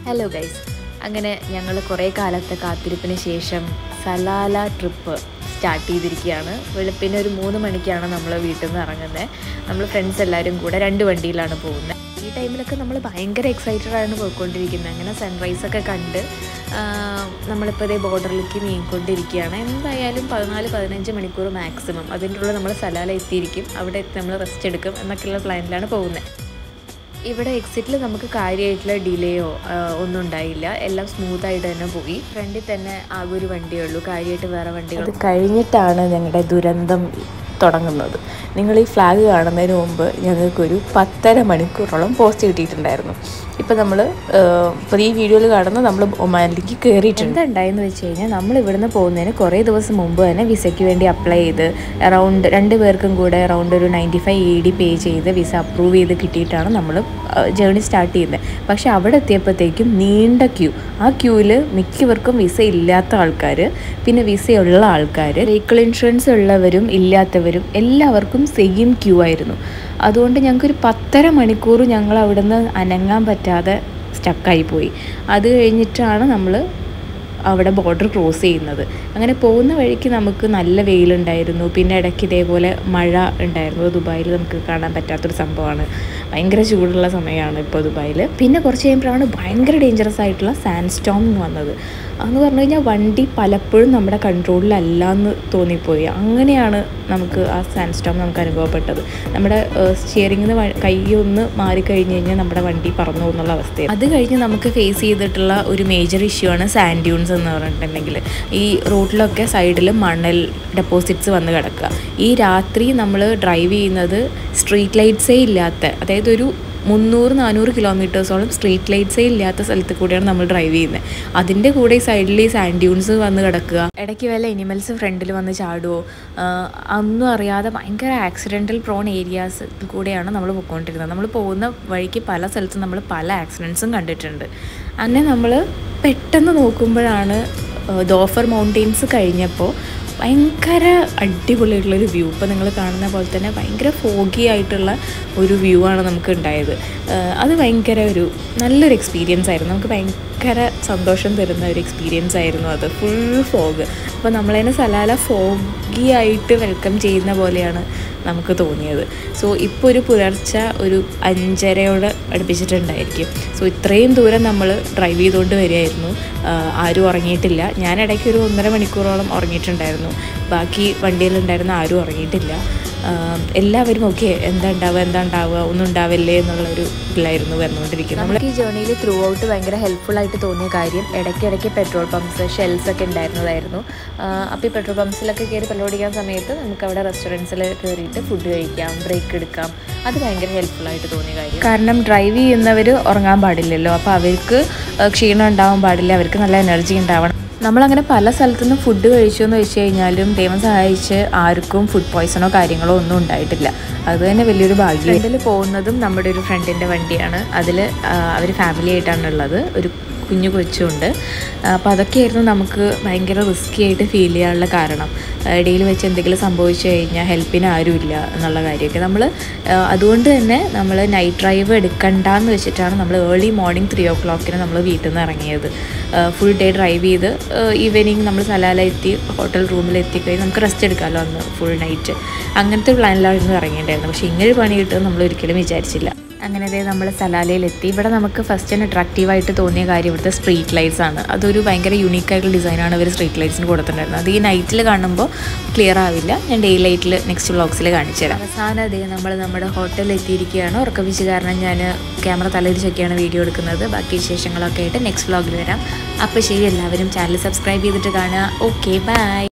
hello guys അങ്ങനെ ഞങ്ങൾ കുറേ കാലത്തെ കാത്തിരിപ്പിന് ശേഷം സലാല ട്രിപ്പ് സ്റ്റാർട്ട് ചെയ്തിരിക്കുകയാണ് വെളുപ്പിന് ഒരു മൂന്ന് മണിക്കാണ് നമ്മൾ വീട്ടിൽ നിന്ന് ഇറങ്ങുന്നത് നമ്മൾ ഫ്രണ്ട്സ് എല്ലാവരും കൂടെ രണ്ട് വണ്ടിയിലാണ് പോകുന്നത് ഈ ടൈമിലൊക്കെ നമ്മൾ ഭയങ്കര എക്സൈറ്റഡ് ആണ് പോയിക്കൊണ്ടിരിക്കുന്നത് അങ്ങനെ സൺറൈസ് ഒക്കെ കണ്ട് ആ, നമ്മളിപ്പോൾ ഇതേ ബോർഡറിലേക്ക് നീങ്ങിക്കൊണ്ടിരിക്കുകയാണ് എന്തായാലും പതിനാല് പതിനഞ്ച് മണിക്കൂർ മാക്സിമം അതിൻ്റെ ഉള്ളിൽ നമ്മൾ സലാല എത്തിയിരിക്കും അവിടെ എത്തി നമ്മൾ റെസ്റ്റ് എടുക്കും എന്നൊക്കെയുള്ള പ്ലാനിലാണ് പോകുന്നത് ഇവിടെ എക്സിറ്റിൽ നമുക്ക് കാര്യമായിട്ടുള്ള ഡിലേയോ ഒന്നും ഉണ്ടായില്ല എല്ലാം സ്മൂത്ത് ആയിട്ട് തന്നെ പോയി ഫ്രണ്ടിൽ തന്നെ ആകെ ഒരു വണ്ടിയേ ഉള്ളൂ കാര്യമായിട്ട് വേറെ വണ്ടികൾ അത് കഴിഞ്ഞിട്ടാണ് ഞങ്ങളുടെ ദുരന്തം തുടങ്ങുന്നത് നിങ്ങൾ ഈ ഫ്ലാഗ് കാണുന്നതിന് മുമ്പ് ഞങ്ങൾക്കൊരു പത്തര മണിക്കൂറോളം പോസ്റ്റ് കിട്ടിയിട്ടുണ്ടായിരുന്നു ഇപ്പം നമ്മൾ ഇപ്പോൾ ഈ വീഡിയോയിൽ കാണുന്ന നമ്മൾ ഒമാനിലേക്ക് കയറിയിട്ടുണ്ട് എന്താ ഉണ്ടായെന്ന് വെച്ച് കഴിഞ്ഞാൽ നമ്മൾ ഇവിടുന്ന് പോകുന്നതിന് കുറേ ദിവസം മുമ്പ് തന്നെ വിസയ്ക്ക് വേണ്ടി അപ്ലൈ ചെയ്ത് അറൗണ്ട് രണ്ട് പേർക്കും കൂടെ അറൗണ്ട് ഒരു ninety five E D pay ചെയ്ത് വിസ അപ്രൂവ് ചെയ്ത് കിട്ടിയിട്ടാണ് നമ്മൾ ജേണി സ്റ്റാർട്ട് ചെയ്യുന്നത് പക്ഷേ അവിടെ എത്തിയപ്പോഴത്തേക്കും നീണ്ട ക്യൂ ആ ക്യൂവിൽ മിക്കവർക്കും വിസ ഇല്ലാത്ത ആൾക്കാർ പിന്നെ വിസയുള്ള ആൾക്കാർ വെഹിക്കിൾ ഇൻഷുറൻസ് ഉള്ളവരും ഇല്ലാത്തവരും എല്ലാവർക്കും സെയിം ക്യൂ ആയിരുന്നു അതുകൊണ്ട് ഞങ്ങൾക്കൊരു പത്തര മണിക്കൂർ ഞങ്ങൾ അവിടുന്ന് അനങ്ങാൻ പറ്റാതെ സ്റ്റക്കായി പോയി അത് കഴിഞ്ഞിട്ടാണ് നമ്മൾ അവിടെ ബോർഡർ ക്രോസ് ചെയ്യുന്നത് അങ്ങനെ പോകുന്ന വഴിക്ക് നമുക്ക് നല്ല വെയിലുണ്ടായിരുന്നു പിന്നെ ഇടയ്ക്ക് ഇതേപോലെ മഴ ഉണ്ടായിരുന്നു ദുബായിൽ നമുക്ക് കാണാൻ പറ്റാത്തൊരു സംഭവമാണ് ഭയങ്കര ചൂടുള്ള സമയമാണ് ഇപ്പോൾ ദുബായിൽ പിന്നെ കുറച്ച് കഴിയുമ്പോഴാണ് ഭയങ്കര ഡേഞ്ചറസ് ആയിട്ടുള്ള സാൻഡ് സ്റ്റോം എന്ന് വന്നത് അതെന്ന് പറഞ്ഞു കഴിഞ്ഞാൽ വണ്ടി പലപ്പോഴും നമ്മുടെ കൺട്രോളിലല്ല എന്ന് തോന്നിപ്പോയി അങ്ങനെയാണ് നമുക്ക് ആ സാൻഡ് സ്റ്റോം നമുക്ക് അനുഭവപ്പെട്ടത് നമ്മുടെ സ്റ്റിയറിംഗിൽ നിന്ന് കൈ ഒന്ന് മാറിക്കഴിഞ്ഞ് കഴിഞ്ഞാൽ നമ്മുടെ വണ്ടി പറന്നു പോകുന്നുള്ള അവസ്ഥയാണ് അത് കഴിഞ്ഞ് നമുക്ക് ഫേസ് ചെയ്തിട്ടുള്ള ഒരു മേജർ ഇഷ്യൂ ആണ് സാൻഡ് ഡ്യൂൺസ് എന്ന് പറഞ്ഞിട്ടുണ്ടെങ്കിൽ ഈ റോഡിലൊക്കെ സൈഡിൽ മണൽ ഡെപ്പോസിറ്റ്സ് വന്ന് കിടക്കുക ഈ രാത്രി നമ്മൾ ഡ്രൈവ് ചെയ്യുന്നത് സ്ട്രീറ്റ് ലൈറ്റ്സേ ഇല്ലാത്ത അതായത് ഒരു മുന്നൂറ് നാനൂറ് കിലോമീറ്റേഴ്സോളം സ്ട്രീറ്റ് ലൈറ്റ്സേ ഇല്ലാത്ത സ്ഥലത്ത് കൂടെയാണ് നമ്മൾ ഡ്രൈവ് ചെയ്യുന്നത് അതിൻ്റെ കൂടെ ഈ സൈഡിൽ ഈ സാൻഡ് ഡ്യൂൺസ് വന്ന് കിടക്കുക ഇടയ്ക്ക് വല്ല എനിമൽസ് ഫ്രണ്ടിൽ വന്ന് ചാടുമോ ആഹ് ഒന്നും അറിയാതെ ഭയങ്കര ആക്സിഡൻ്റൽ പ്രോൺ ഏരിയാസ് കൂടെയാണ് നമ്മൾ പോയിക്കൊണ്ടിരുന്നത് നമ്മൾ പോകുന്ന വഴിക്ക് പല സ്ഥലത്തും നമ്മൾ പല ആക്സിഡൻസും കണ്ടിട്ടുണ്ട് അങ്ങനെ നമ്മൾ പെട്ടെന്ന് നോക്കുമ്പോഴാണ് ആഹ് ദോഫർ മൗണ്ടെയിൻസ് കഴിഞ്ഞപ്പോൾ ഭയങ്കര അടിപൊളിയായിട്ടുള്ളൊരു വ്യൂ ഇപ്പോൾ നിങ്ങൾ കാണുന്ന പോലെ തന്നെ ഭയങ്കര ഫോഗി ആയിട്ടുള്ള ഒരു വ്യൂ ആണ് നമുക്ക് ഉണ്ടായത് ആഹ് അത് ഭയങ്കര ഒരു നല്ലൊരു എക്സ്പീരിയൻസ് ആയിരുന്നു നമുക്ക് ഭയങ്കര സന്തോഷം തരുന്ന ഒരു എക്സ്പീരിയൻസ് ആയിരുന്നു അത് ഫുൾ ഫോഗ് അപ്പോൾ നമ്മളതിനെ സലാല ഫോഗി ആയിട്ട് വെൽക്കം ചെയ്യുന്ന പോലെയാണ് നമുക്ക് തോന്നിയത് സോ ഇപ്പോൾ ഒരു പുലർച്ച ഒരു അഞ്ചരയോട് അടുപ്പിച്ചിട്ടുണ്ടായിരിക്കും സോ ഇത്രയും ദൂരം നമ്മൾ ഡ്രൈവ് ചെയ്തുകൊണ്ട് വരികയായിരുന്നു ആഹ് ആരും ഉറങ്ങിയിട്ടില്ല ഞാൻ ഇടയ്ക്ക് ഒരു ഒന്നര മണിക്കൂറോളം ഉറങ്ങിയിട്ടുണ്ടായിരുന്നു ബാക്കി വണ്ടിയിലുണ്ടായിരുന്ന ആരും ഉറങ്ങിയിട്ടില്ല ആഹ് എല്ലാവരും ഓക്കെ എന്താ ഉണ്ടാവുക എന്താ ഉണ്ടാവുക ഒന്നും ഉണ്ടാവില്ലേ എന്നുള്ളൊരു ഇതിലായിരുന്നു വന്നുകൊണ്ടിരിക്കുന്നത് നമ്മൾ നമുക്ക് ഈ ജേർണിയിൽ ത്രൂ ഔട്ട് ഭയങ്കര ഹെൽപ്ഫുൾ ആയിട്ട് തോന്നിയ കാര്യം ഇടയ്ക്കിടയ്ക്ക് പെട്രോൾ പമ്പ്സ് ഷെൽസ് ഒക്കെ ഉണ്ടായിരുന്നതായിരുന്നു അപ്പോൾ ഈ പെട്രോൾ പമ്പ്സിലൊക്കെ കയറി പെട്രോൾ അടിക്കാൻ സമയത്ത് നമുക്ക് അവിടെ റെസ്റ്റോറൻറ്റ്സിൽ കയറിയിട്ട് ഫുഡ് കഴിക്കാം ബ്രേക്ക് എടുക്കാം അത് ഭയങ്കര ഹെൽപ്ഫുൾ ആയിട്ട് തോന്നിയ കാര്യം കാരണം ഡ്രൈവ് ചെയ്യുന്നവർ ഉറങ്ങാൻ പാടില്ലല്ലോ അപ്പോൾ അവർക്ക് ഏഹ്, ക്ഷീണം ഉണ്ടാവാൻ പാടില്ല അവർക്ക് നല്ല എനർജി ഉണ്ടാവണം നമ്മളങ്ങനെ പല സ്ഥലത്തുനിന്നും ഫുഡ് കഴിച്ചു എന്ന് വെച്ച് കഴിഞ്ഞാലും ദൈവം സഹായിച്ച് ആർക്കും ഫുഡ് പോയ്സണോ കാര്യങ്ങളോ ഒന്നും ഉണ്ടായിട്ടില്ല അത് തന്നെ വലിയൊരു ഭാഗ്യം ഫ്രണ്ടിൽ പോകുന്നതും നമ്മുടെ ഒരു ഫ്രണ്ടിൻ്റെ വണ്ടിയാണ് അതിൽ അവർ ഫാമിലി ആയിട്ടാണ് ഉള്ളത് ഒരു കുഞ്ഞു കൊച്ചുണ്ട് അപ്പോൾ അതൊക്കെയായിരുന്നു നമുക്ക് ഭയങ്കര റിസ്ക്കി ആയിട്ട് ഫീൽ ചെയ്യാനുള്ള കാരണം ഇടയിൽ വെച്ച് എന്തെങ്കിലും സംഭവിച്ചു കഴിഞ്ഞാൽ ഹെൽപ്പിന് ആരുമില്ല എന്നുള്ള കാര്യമൊക്കെ നമ്മൾ അതുകൊണ്ട് തന്നെ നമ്മൾ നൈറ്റ് ഡ്രൈവ് എടുക്കണ്ടെന്ന് വെച്ചിട്ടാണ് നമ്മൾ ഏർലി മോർണിംഗ് ത്രീ ഓ ക്ലോക്കിന് നമ്മൾ വീട്ടിൽ നിന്ന് ഇറങ്ങിയത് ഫുൾ ഡേ ഡ്രൈവ് ചെയ്ത് ഈവനിങ് നമ്മൾ സലാല എത്തി ഹോട്ടൽ റൂമിൽ എത്തിക്കഴിഞ്ഞ് നമുക്ക് റെസ്റ്റ് എടുക്കാമല്ലോ അന്ന് ഫുൾ നൈറ്റ് അങ്ങനത്തെ പ്ലാനിലായിരുന്നു ഇറങ്ങിയിട്ടുണ്ടായിരുന്നു പക്ഷേ ഇങ്ങനെ ഒരു പണി കിട്ടുമെന്ന് നമ്മൾ ഒരിക്കലും വിചാരിച്ചില്ല അങ്ങനെ ദേ നമ്മൾ സലാലയിലെത്തി ഇവിടെ നമുക്ക് ഫസ്റ്റ് തന്നെ അട്രാക്റ്റീവായിട്ട് തോന്നിയ കാര്യം ഇവിടുത്തെ സ്ട്രീറ്റ് ലൈറ്റ്സ് ആണ് അതൊരു ഭയങ്കര യൂണീക്ക് ആയിട്ടുള്ള ഡിസൈനാണ് ഇവർ സ്ട്രീറ്റ് ലൈറ്റ്സിന് കൊടുത്തിട്ടുണ്ടായിരുന്നത് അത് ഈ നൈറ്റിൽ കാണുമ്പോൾ ക്ലിയർ ആവില്ല ഞാൻ ഡേ ലൈറ്റിൽ നെക്സ്റ്റ് വ്ളോഗ്സിൽ കാണിച്ചു തരാം അവസാനം അതേ നമ്മൾ നമ്മുടെ ഹോട്ടലിൽ എത്തിയിരിക്കുകയാണ് ഉറക്കപ്പിച്ച് കാരണം ഞാൻ ക്യാമറ തലതിരിച്ചൊക്കെയാണ് വീഡിയോ എടുക്കുന്നത് ബാക്കി വിശേഷങ്ങളൊക്കെ ആയിട്ട് നെക്സ്റ്റ് വ്ളോഗിൽ വരാം അപ്പോൾ ശരി എല്ലാവരും ചാനൽ സബ്സ്ക്രൈബ് ചെയ്തിട്ട് കാണുക ഓക്കെ ബൈ